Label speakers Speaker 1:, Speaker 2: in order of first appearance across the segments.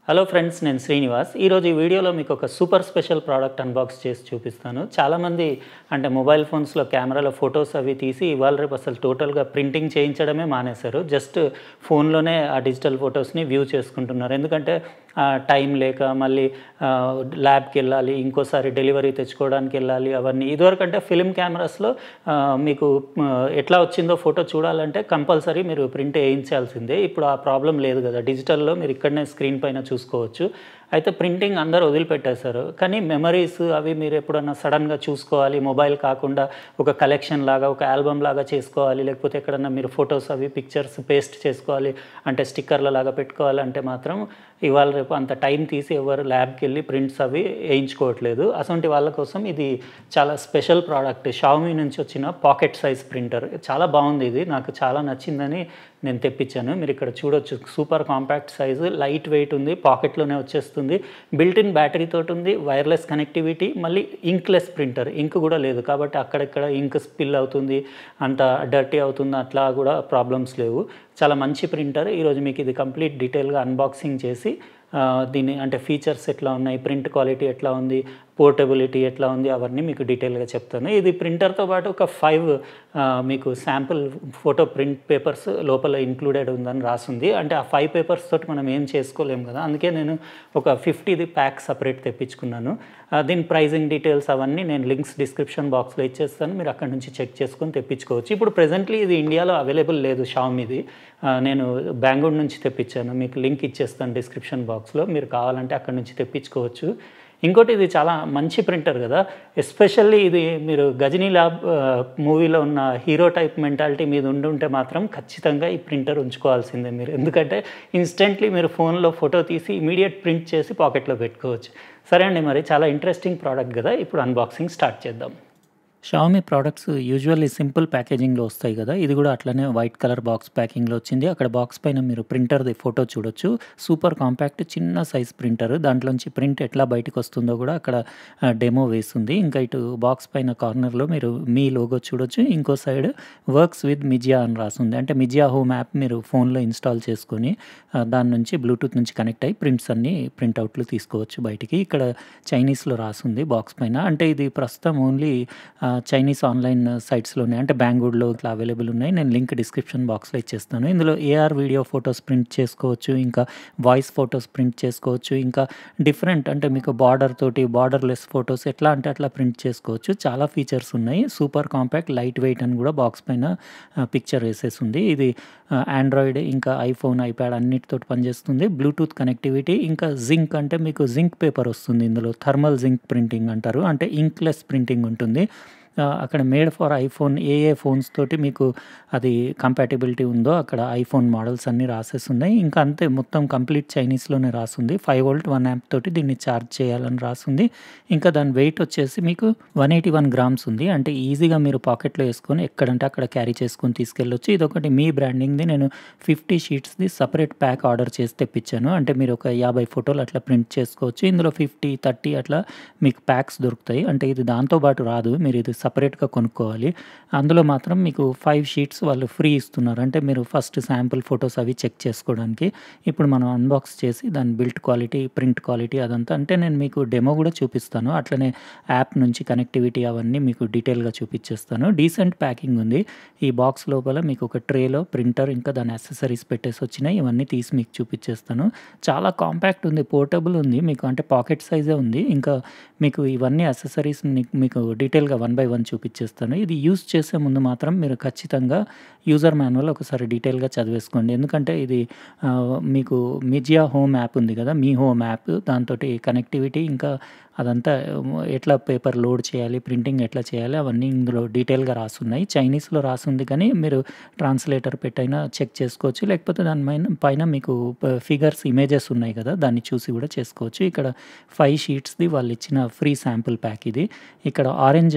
Speaker 1: Hello friends నేను శ్రీనివాస్ ఈరోజు ఈ వీడియోలో మీకు ఒక సూపర్ స్పెషల్ ప్రోడక్ట్ అన్బాక్స్ చేసి చూపిస్తాను చాలామంది అంటే మొబైల్ ఫోన్స్లో కెమెరాలో ఫొటోస్ అవి తీసి ఇవాళ రేపు అసలు టోటల్గా ప్రింటింగ్ చేయించడమే మానేశారు జస్ట్ ఫోన్లోనే ఆ డిజిటల్ ఫొటోస్ని వ్యూ చేసుకుంటున్నారు ఎందుకంటే టైం లేక మళ్ళీ ల్యాబ్కి వెళ్ళాలి ఇంకోసారి డెలివరీ తెచ్చుకోవడానికి వెళ్ళాలి అవన్నీ ఇదివరకంటే ఫిలిం కెమెరాస్లో మీకు ఆ, ఎట్లా వచ్చిందో ఫోటో చూడాలంటే కంపల్సరీ మీరు ప్రింట్ వేయించాల్సిందే ఇప్పుడు ఆ ప్రాబ్లం లేదు కదా డిజిటల్లో మీరు ఇక్కడనే స్క్రీన్ పైన చూసుకోవచ్చు అయితే ప్రింటింగ్ అందరూ వదిలిపెట్టేశారు కానీ మెమరీస్ అవి మీరు ఎప్పుడన్నా సడన్గా చూసుకోవాలి మొబైల్ కాకుండా ఒక కలెక్షన్ లాగా ఒక ఆల్బమ్ లాగా చేసుకోవాలి లేకపోతే ఎక్కడన్నా మీరు ఫొటోస్ అవి పిక్చర్స్ పేస్ట్ చేసుకోవాలి అంటే స్టిక్కర్ల లాగా పెట్టుకోవాలంటే మాత్రం ఇవాళ రేపు అంత టైం తీసి ఎవరు ల్యాబ్కి వెళ్ళి ప్రింట్స్ అవి వేయించుకోవట్లేదు అటువంటి వాళ్ళ కోసం ఇది చాలా స్పెషల్ ప్రోడక్ట్ షామీ నుంచి వచ్చిన పాకెట్ సైజ్ ప్రింటర్ చాలా బాగుంది ఇది నాకు చాలా నచ్చిందని నేను తెప్పించాను మీరు ఇక్కడ చూడొచ్చు super compact size lightweight ఉంది పాకెట్లోనే వచ్చేస్తుంది బిల్ట్ ఇన్ బ్యాటరీ తోటి ఉంది వైర్లెస్ కనెక్టివిటీ మళ్ళీ ఇంక్లెస్ ప్రింటర్ ఇంక్ కూడా లేదు కాబట్టి అక్కడక్కడ ఇంక్ స్పిల్ అవుతుంది అంత డర్టీ అవుతుంది అట్లా కూడా ప్రాబ్లమ్స్ లేవు చాలా మంచి ప్రింటర్ ఈరోజు మీకు ఇది కంప్లీట్ డీటెయిల్గా అన్బాక్సింగ్ చేసి ఆ, దీని అంటే ఫీచర్స్ ఎట్లా ఉన్నాయి ప్రింట్ క్వాలిటీ ఎట్లా ఉంది పోర్టబిలిటీ ఎట్లా ఉంది అవన్నీ మీకు డీటెయిల్గా చెప్తాను ఇది ప్రింటర్తో పాటు ఒక ఫైవ్ మీకు శాంపుల్ ఫోటో ప్రింట్ పేపర్స్ లోపల ఇంక్లూడెడ్ ఉందని రాసింది అంటే ఆ ఫైవ్ పేపర్స్ తోటి మనం ఏం చేసుకోలేము కదా అందుకే నేను ఒక ఫిఫ్టీది ప్యాక్ సపరేట్ తెప్పించుకున్నాను ఆ, దీని ప్రైజింగ్ డీటెయిల్స్ అవన్నీ నేను లింక్స్ డిస్క్రిప్షన్ బాక్స్లో ఇచ్చేస్తాను మీరు అక్కడ నుంచి చెక్ చేసుకొని తెప్పించుకోవచ్చు ఇప్పుడు ప్రెజెంట్లీ ఇది ఇండియాలో అవైలబుల్ లేదు షామీది ఆ, నేను బెంగళూరు నుంచి తెప్పించాను మీకు లింక్ ఇచ్చేస్తాను డిస్క్రిప్షన్ బాక్స్లో మీరు కావాలంటే అక్కడ నుంచి తెప్పించుకోవచ్చు ఇంకోటి ఇది చాలా మంచి ప్రింటర్ కదా ఎస్పెషల్లీ ఇది మీరు గజనీ ల్యాబ్ మూవీలో ఉన్న హీరో టైప్ మెంటాలిటీ మీద ఉండి ఉంటే మాత్రం ఖచ్చితంగా ఈ ప్రింటర్ ఉంచుకోవాల్సిందే మీరు ఎందుకంటే ఇన్స్టెంట్లీ మీరు ఫోన్లో ఫోటో తీసి ఇమీడియట్ ప్రింట్ చేసి పాకెట్లో పెట్టుకోవచ్చు సరే అండి మరి చాలా ఇంట్రెస్టింగ్ ప్రోడక్ట్ కదా ఇప్పుడు అన్బాక్సింగ్ స్టార్ట్ చేద్దాం షామీ ప్రోడక్ట్స్ యూజువల్లీ సింపుల్ ప్యాకేజింగ్లో వస్తాయి కదా ఇది కూడా అట్లనే వైట్ కలర్ బాక్స్ ప్యాకింగ్లో వచ్చింది అక్కడ బాక్స్ పైన మీరు ప్రింటర్ది ఫోటో చూడొచ్చు సూపర్ కాంపాక్ట్ చిన్న సైజ్ ప్రింటర్ దాంట్లోంచి ప్రింట్ ఎట్లా బయటకు వస్తుందో కూడా అక్కడ డెమో వేస్తుంది ఇంకా ఇటు బాక్స్ పైన కార్నర్లో మీరు మీ లోగో చూడొచ్చు ఇంకో సైడ్ వర్క్స్ విత్ మిజియా అని రాస్తుంది అంటే మిజియా హోమ్ యాప్ మీరు ఫోన్లో ఇన్స్టాల్ చేసుకొని ఆ, దాని నుంచి బ్లూటూత్ నుంచి కనెక్ట్ అయ్యి ప్రింట్స్ అన్ని ప్రింట్అవుట్లు తీసుకోవచ్చు బయటికి ఇక్కడ చైనీస్లో రాస్తుంది బాక్స్ పైన అంటే ఇది ప్రస్తుతం ఓన్లీ చైనీస్ ఆన్లైన్ సైట్స్లోనే అంటే బెంగళూరులో ఇట్లా అవైలబుల్ ఉన్నాయి నేను లింక్ డిస్క్రిప్షన్ బాక్స్లో ఇచ్చేస్తాను ఇందులో ఏఆర్ వీడియో ఫొటోస్ ప్రింట్ చేసుకోవచ్చు ఇంకా వాయిస్ ఫొటోస్ ప్రింట్ చేసుకోవచ్చు ఇంకా డిఫరెంట్ అంటే మీకు బార్డర్ తోటి బార్డర్లెస్ ఫొటోస్ ఎట్లా అంటే అట్లా ప్రింట్ చేసుకోవచ్చు చాలా ఫీచర్స్ ఉన్నాయి సూపర్ కాంపాక్ట్ లైట్ వెయిట్ అని కూడా బాక్స్ పైన పిక్చర్ వేసేసి ఉంది ఇది ఆండ్రాయిడ్ ఇంకా ఐఫోన్ ఐప్యాడ్ అన్నిటితో పనిచేస్తుంది బ్లూటూత్ కనెక్టివిటీ ఇంకా జింక్ అంటే మీకు జింక్ పేపర్ వస్తుంది ఇందులో థర్మల్ జింక్ ప్రింటింగ్ అంటారు అంటే ఇంక్లెస్ ప్రింటింగ్ ఉంటుంది ఆ, అక్కడ మేడ్ ఫర్ ఐఫోన్ ఏ ఏ ఫోన్స్ తోటి మీకు అది కంపాటిబిలిటీ ఉందో అక్కడ ఐఫోన్ మోడల్స్ అన్నీ రాసేసి ఉన్నాయి ఇంకా అంతే మొత్తం కంప్లీట్ చైనీస్లోనే రాస్తుంది ఫైవ్ వోల్ట్ వన్ యాప్ తోటి దీన్ని ఛార్జ్ చేయాలని రాస్తుంది ఇంకా దాని వెయిట్ వచ్చేసి మీకు వన్ ఎయిటీ వన్ గ్రామ్స్ ఉంది అంటే ఈజీగా మీరు పాకెట్లో వేసుకొని ఎక్కడంటే అక్కడ క్యారీ చేసుకొని తీసుకెళ్ళొచ్చు ఇది ఒకటి మీ బ్రాండింగ్ది నేను ఫిఫ్టీ షీట్స్ది సపరేట్ ప్యాక్ ఆర్డర్ చేసి తెప్పించాను అంటే మీరు ఒక యాభై ఫోటోలు అట్లా ప్రింట్ చేసుకోవచ్చు ఇందులో ఫిఫ్టీ థర్టీ అట్లా మీకు ప్యాక్స్ దొరుకుతాయి అంటే ఇది దాంతో పాటు రాదు మీరు ఇది సపరేట్గా కొనుక్కోవాలి అందులో మాత్రం మీకు ఫైవ్ షీట్స్ వాళ్ళు ఫ్రీ ఇస్తున్నారు అంటే మీరు ఫస్ట్ శాంపుల్ ఫొటోస్ అవి చెక్ చేసుకోవడానికి ఇప్పుడు మనం అన్బాక్స్ చేసి దాని బిల్ట్ క్వాలిటీ ప్రింట్ క్వాలిటీ అదంతా అంటే నేను మీకు డెమో కూడా చూపిస్తాను అట్లనే యాప్ నుంచి కనెక్టివిటీ అవన్నీ మీకు డీటెయిల్గా చూపించేస్తాను డీసెంట్ ప్యాకింగ్ ఉంది ఈ బాక్స్ లోపల మీకు ఒక ట్రేలో ప్రింటర్ ఇంకా దాని అసెసరీస్ పెట్టేసి వచ్చినాయి ఇవన్నీ తీసి మీకు చూపించేస్తాను చాలా కాంపాక్ట్ ఉంది పోర్టబుల్ ఉంది మీకు అంటే పాకెట్ సైజే ఉంది ఇంకా మీకు ఇవన్నీ అసెసరీస్ మీకు డీటెయిల్గా వన్ బై వన్ చూపించేస్తాను ఇది యూస్ చేసే ముందు మాత్రం మీరు ఖచ్చితంగా యూజర్ మాన్యువల్ ఒకసారి డీటెయిల్గా చదివేసుకోండి ఎందుకంటే ఇది ఆ, మీకు మిజియా హోమ్ యాప్ ఉంది కదా మీ హోమ్ యాప్ దాంతో కనెక్టివిటీ ఇంకా అదంతా ఎట్లా పేపర్ లోడ్ చేయాలి ప్రింటింగ్ ఎట్లా చేయాలి అవన్నీ ఇందులో డీటెయిల్గా రాసున్నాయి చైనీస్లో రాసుంది కానీ మీరు ట్రాన్స్లేటర్ పెట్టైనా చెక్ చేసుకోవచ్చు లేకపోతే దాని పైన పైన మీకు ఫిగర్స్ ఇమేజెస్ ఉన్నాయి కదా దాన్ని చూసి కూడా చేసుకోవచ్చు ఇక్కడ ఫైవ్ షీట్స్ది వాళ్ళు ఇచ్చిన ఫ్రీ శాంపుల్ ప్యాక్ ఇది ఇక్కడ ఆరెంజ్ దాంట్లో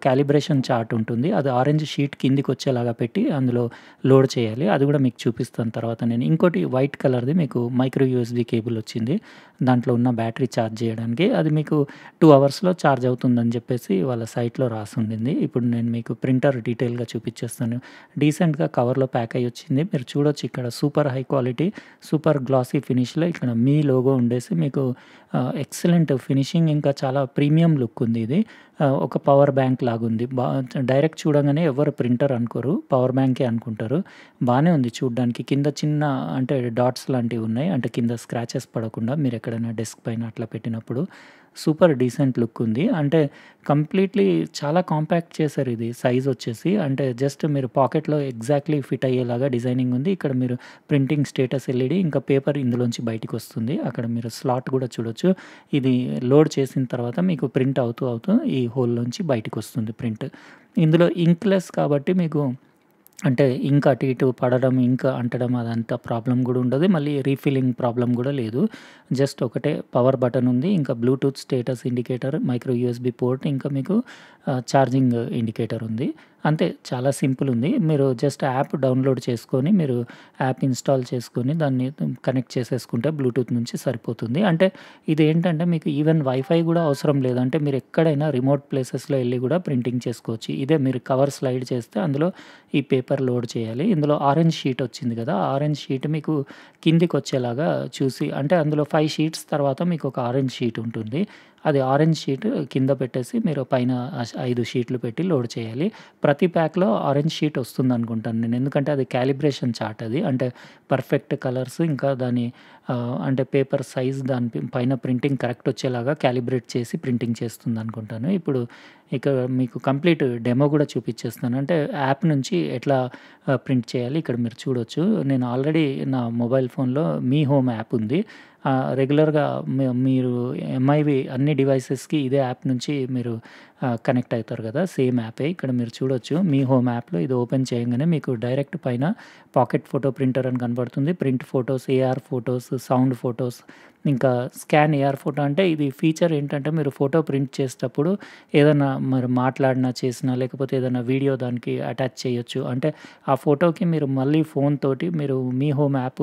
Speaker 1: క్యాలిబ్రేషన్ చార్ట్ ఉంటుంది అది ఆరెంజ్ షీట్ కిందికి వచ్చేలాగా పెట్టి అందులో లోడ్ చేయాలి అది కూడా మీకు చూపిస్తాను తర్వాత నేను ఇంకోటి వైట్ కలర్ది మీకు మైక్రో యూఎస్బి కేబుల్ వచ్చింది దాంట్లో ఉన్న బ్యాటరీ ఛార్జ్ చేయడానికి అది మీకు టూ అవర్స్లో ఛార్జ్ అవుతుందని చెప్పేసి వాళ్ళ సైట్లో రాసి ఉండింది ఇప్పుడు నేను మీకు ప్రింటర్ డీటెయిల్గా చూపించేస్తాను డీసెంట్గా కవర్లో ప్యాక్ అయ్యి వచ్చింది మీరు చూడొచ్చు ఇక్కడ super high quality super glossy ఫినిష్లో ఇక్కడ మీ లోగో ఉండేసి మీకు ఎక్సలెంట్ ఫినిషింగ్ ఇంకా చాలా ప్రీమియం లుక్ ఉంది ఇది ఒక పవర్ బ్యాంక్ లాగుంది బా డైరెక్ట్ చూడగానే ఎవరు ప్రింటర్ అనుకోరు పవర్ బ్యాంకే అనుకుంటారు బాగానే ఉంది చూడడానికి కింద చిన్న అంటే డాట్స్ లాంటివి ఉన్నాయి అంటే కింద స్క్రాచెస్ పడకుండా మీరు ఎక్కడైనా డెస్క్ పైన అట్లా పెట్టినప్పుడు సూపర్ డీసెంట్ లుక్ ఉంది అంటే కంప్లీట్లీ చాలా కాంపాక్ట్ చేశారు ఇది సైజ్ వచ్చేసి అంటే జస్ట్ మీరు పాకెట్లో ఎగ్జాక్ట్లీ ఫిట్ అయ్యేలాగా డిజైనింగ్ ఉంది ఇక్కడ మీరు ప్రింటింగ్ స్టేటస్ ఎల్ఈడి ఇంకా పేపర్ ఇందులోంచి బయటికి వస్తుంది అక్కడ మీరు స్లాట్ కూడా చూడొచ్చు ఇది లోడ్ చేసిన తర్వాత మీకు ప్రింట్ అవుతూ అవుతూ ఈ హోల్లోంచి బయటికి వస్తుంది ప్రింట్ ఇందులో ఇంక్లెస్ కాబట్టి మీకు అంటే ఇంక్ అటు ఇటు పడడం ఇంక్ అంటడం అదంతా ప్రాబ్లం కూడా ఉండదు మళ్ళీ రీఫిల్లింగ్ ప్రాబ్లం కూడా లేదు జస్ట్ ఒకటే పవర్ బటన్ ఉంది ఇంకా Bluetooth status indicator micro USB port ఇంకా మీకు ఛార్జింగ్ ఇండికేటర్ ఉంది అంతే చాలా సింపుల్ ఉంది మీరు జస్ట్ యాప్ డౌన్లోడ్ చేసుకొని మీరు యాప్ ఇన్స్టాల్ చేసుకొని దాన్ని కనెక్ట్ చేసేసుకుంటే బ్లూటూత్ నుంచి సరిపోతుంది అంటే ఇది ఏంటంటే మీకు ఈవెన్ వైఫై కూడా అవసరం లేదు అంటే మీరు ఎక్కడైనా రిమోట్ ప్లేసెస్లో వెళ్ళి కూడా ప్రింటింగ్ చేసుకోవచ్చు ఇదే మీరు కవర్ స్లైడ్ చేస్తే అందులో ఈ పేపర్ లోడ్ చేయాలి ఇందులో ఆరెంజ్ షీట్ వచ్చింది కదా ఆరెంజ్ షీట్ మీకు కిందికి వచ్చేలాగా చూసి అంటే అందులో ఫైవ్ షీట్స్ తర్వాత మీకు ఒక ఆరెంజ్ షీట్ ఉంటుంది అది ఆరెంజ్ షీట్ కింద పెట్టేసి మీరు పైన ఐదు షీట్లు పెట్టి లోడ్ చేయాలి ప్రతి ప్యాక్లో ఆరెంజ్ షీట్ వస్తుంది అనుకుంటాను నేను ఎందుకంటే అది క్యాలిబ్రేషన్ చార్ట్ అది అంటే పర్ఫెక్ట్ కలర్స్ ఇంకా దాని అంటే పేపర్ సైజ్ దాని పైన ప్రింటింగ్ కరెక్ట్ వచ్చేలాగా క్యాలిబ్రేట్ చేసి ప్రింటింగ్ చేస్తుంది అనుకుంటాను ఇప్పుడు ఇక్కడ మీకు కంప్లీట్ డెమో కూడా చూపించేస్తాను అంటే యాప్ నుంచి ఎట్లా ప్రింట్ చేయాలి ఇక్కడ మీరు చూడొచ్చు నేను ఆల్రెడీ నా మొబైల్ ఫోన్లో మీ హోమ్ యాప్ ఉంది రెగ్యులర్గా మీరు ఎంఐవి అన్ని డివైసెస్కి ఇదే యాప్ నుంచి మీరు కనెక్ట్ అవుతారు కదా సేమ్ యాపే ఇక్కడ మీరు చూడొచ్చు మీ హోమ్ యాప్లో ఇది ఓపెన్ చేయగానే మీకు డైరెక్ట్ పైన పాకెట్ ఫోటో ప్రింటర్ అని కనబడుతుంది print photos AR photos sound photos ఇంకా స్కాన్ ఏఆర్ ఫోటో అంటే ఇది ఫీచర్ ఏంటంటే మీరు ఫోటో ప్రింట్ చేసేటప్పుడు ఏదైనా మరి మాట్లాడినా చేసినా లేకపోతే ఏదైనా వీడియో దానికి అటాచ్ చేయొచ్చు అంటే ఆ ఫోటోకి మీరు మళ్ళీ ఫోన్ తోటి మీరు మీ హోమ్ యాప్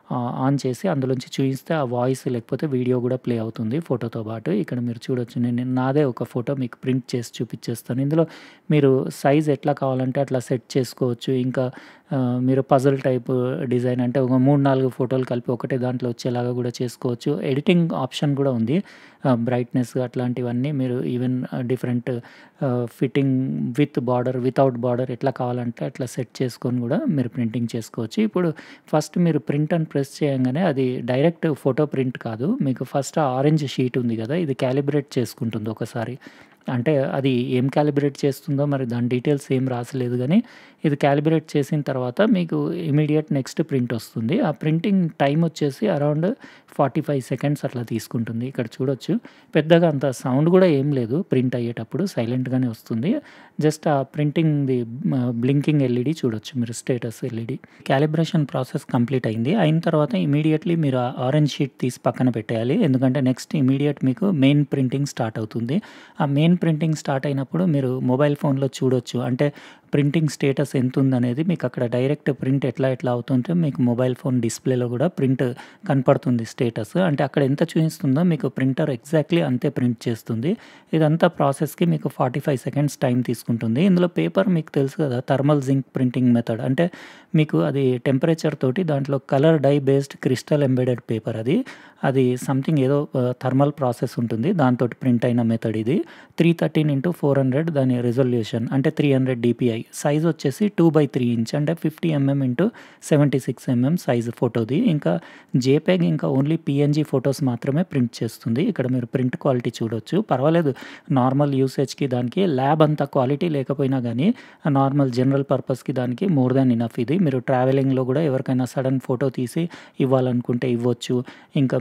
Speaker 1: ఆన్ చేసి అందులోంచి చూపిస్తే ఆ వాయిస్ లేకపోతే వీడియో కూడా ప్లే అవుతుంది ఫోటోతో పాటు ఇక్కడ మీరు చూడొచ్చు నేను నాదే ఒక ఫోటో మీకు ప్రింట్ చేసి చూపించేస్తాను ఇందులో మీరు సైజ్ ఎట్లా కావాలంటే అట్లా సెట్ చేసుకోవచ్చు ఇంకా మీరు పజల్ టైప్ డిజైన్ అంటే ఒక మూడు నాలుగు ఫోటోలు కలిపి ఒకటే దాంట్లో వచ్చేలాగా కూడా చేసుకోవచ్చు ఎడిటింగ్ ఆప్షన్ కూడా ఉంది బ్రైట్నెస్ అట్లాంటివన్నీ మీరు even different fitting with border without border ఎట్లా కావాలంటే అట్లా సెట్ చేసుకొని కూడా మీరు ప్రింటింగ్ చేసుకోవచ్చు ఇప్పుడు ఫస్ట్ మీరు ప్రింట్ అని ప్రెస్ చేయగానే అది డైరెక్ట్ ఫోటో ప్రింట్ కాదు మీకు ఫస్ట్ ఆరెంజ్ షీట్ ఉంది కదా ఇది క్యాలిబ్రేట్ చేసుకుంటుంది ఒకసారి అంటే అది ఏం క్యాలిబ్రేట్ చేస్తుందో మరి దాని డీటెయిల్స్ ఏం రాసలేదు కానీ ఇది క్యాలిబ్రేట్ చేసిన తర్వాత మీకు ఇమీడియట్ నెక్స్ట్ ప్రింట్ వస్తుంది ఆ ప్రింటింగ్ టైం వచ్చేసి అరౌండ్ ఫార్టీ ఫైవ్ సెకండ్స్ అట్లా తీసుకుంటుంది ఇక్కడ చూడొచ్చు పెద్దగా అంత సౌండ్ కూడా ఏం లేదు ప్రింట్ అయ్యేటప్పుడు సైలెంట్గానే వస్తుంది జస్ట్ ఆ ప్రింటింగ్ది బ్లింకింగ్ ఎల్ఈడి చూడొచ్చు మీరు status LED calibration process complete అయింది అయిన తర్వాత ఇమీడియట్లీ మీరు ఆరెంజ్ షీట్ తీసి పక్కన పెట్టేయాలి ఎందుకంటే నెక్స్ట్ ఇమీడియట్ మీకు మెయిన్ ప్రింటింగ్ స్టార్ట్ అవుతుంది ఆ మెయిన్ ప్రింటింగ్ స్టార్ట్ అయినప్పుడు మీరు మొబైల్ ఫోన్లో చూడొచ్చు అంటే ప్రింటింగ్ స్టేటస్ ఎంత ఉందనేది మీకు అక్కడ డైరెక్ట్ ప్రింట్ ఎట్లా ఎట్లా అవుతుంటే మీకు మొబైల్ ఫోన్ డిస్ప్లేలో కూడా ప్రింట్ కనపడుతుంది స్టేటస్ అంటే అక్కడ ఎంత చూపిస్తుందో మీకు ప్రింటర్ ఎగ్జాక్ట్లీ అంతే ప్రింట్ చేస్తుంది ఇదంతా ప్రాసెస్కి మీకు ఫార్టీ ఫైవ్ సెకండ్స్ టైం తీసుకుంటుంది ఇందులో పేపర్ మీకు తెలుసు కదా థర్మల్ జింక్ ప్రింటింగ్ మెథడ్ అంటే మీకు అది టెంపరేచర్ తోటి దాంట్లో colour dye based crystal embedded paper అది అది సంథింగ్ ఏదో థర్మల్ ప్రాసెస్ ఉంటుంది దాంతో ప్రింట్ అయిన మెథడ్ ఇది three thirteen into four hundred దాని రెజల్యూషన్ అంటే త్రీ హండ్రెడ్ డిపిఐ సైజ్ వచ్చేసి టూ బై త్రీ ఇంచ్ అంటే fifty mm into seventy six mm size ఫోటోది ఇంకా జేపేగ్ ఇంకా ఓన్లీ పిఎన్జీ ఫొటోస్ మాత్రమే ప్రింట్ చేస్తుంది ఇక్కడ మీరు ప్రింట్ క్వాలిటీ చూడొచ్చు పర్వాలేదు నార్మల్ యూసేజ్కి దానికి ల్యాబ్ అంత క్వాలిటీ లేకపోయినా కానీ నార్మల్ జనరల్ పర్పస్కి దానికి మోర్ దాన్ ఇనఫ్ ఇది మీరు ట్రావెలింగ్లో కూడా ఎవరికైనా సడన్ ఫోటో తీసి ఇవ్వాలనుకుంటే ఇవ్వచ్చు ఇంకా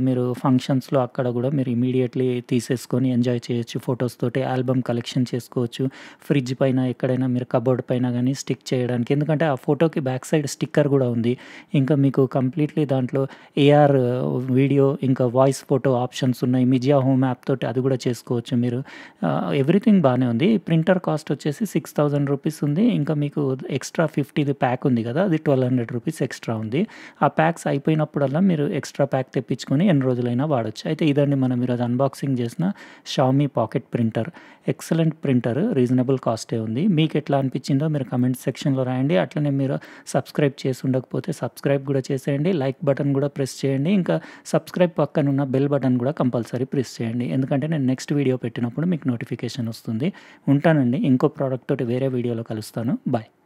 Speaker 1: మీరు ఫంక్షన్స్‌లో అక్కడ గూడా మీరు ఇమ్మీడియేట్‌లీ తీసేసుకొని ఎంజాయ్ చేయొచ్చు. ఫోటోస్ తోటి ఆల్బమ్ కలెక్షన్ చేసుకోవచ్చు. ఫ్రిడ్జ్ పైన ఎక్కడైనా మీరు కబోర్డ్ పైన గాని స్టిక్ చేయడానికి. ఎందుకంటే ఆ ఫోటోకి బ్యాక్ సైడ్ స్టిక్కర్ గూడా ఉంది. ఇంకా మీకు కంప్లీట్‌లీ దాంట్లో ఏఆర్ వీడియో ఇంకా వాయిస్ ఫోటో ఆప్షన్స్ ఉన్నాయి. మిజియా హోమ్ యాప్ తోటి అది గూడా చేసుకోవచ్చు మీరు. ఆహ్, ఎవ్రీథింగ్ బానే ఉంది. ప్రింటర్ కాస్ట్ వచ్చేసి రూ. 6000 ఉంది. ఇంకా మీకు ఎక్స్‌ట్రా 50ది ప్యాక్ ఉంది గదా! అది రూ. 1200 ఎక్స్‌ట్రా ఉంది. ఆ ప్యాక్స్ అయిపోయినప్పుడల్లా మీరు ఎక్స్‌ట్రా ప్యాక్ తెప్పించుకొని ఎన్ని రోజులైనా వాడొచ్చు. అయితే ఇదండి మనం ఈరోజు అన్బాక్సింగ్ చేసిన Xiaomi pocket printer. Excellent printer reasonable కాస్టే ఉంది. మీకెట్లా అనిపించిందో మీరు కామెంట్ సెక్షన్‌లో రాయండి. అట్లనే మీరు సబ్స్క్రైబ్ చేసి ఉండకపోతే సబ్స్క్రైబ్ గూడా చేసేయండి. లైక్ బటన్ గూడా ప్రెస్ చేయండి. ఇంకా సబ్స్క్రైబ్ పక్కనున్న బెల్ బటన్ గూడా కంపల్సరీ ప్రెస్ చేయండి. ఎందుకంటే నేను నెక్స్ట్ వీడియో పెట్టినప్పుడు మీకు నోటిఫికేషన్ వస్తుంది. ఉంటానండి. ఇంకో ప్రాడక్ట్ తోటి వేరే వీడియోలో కలుస్తాను. బాయ్.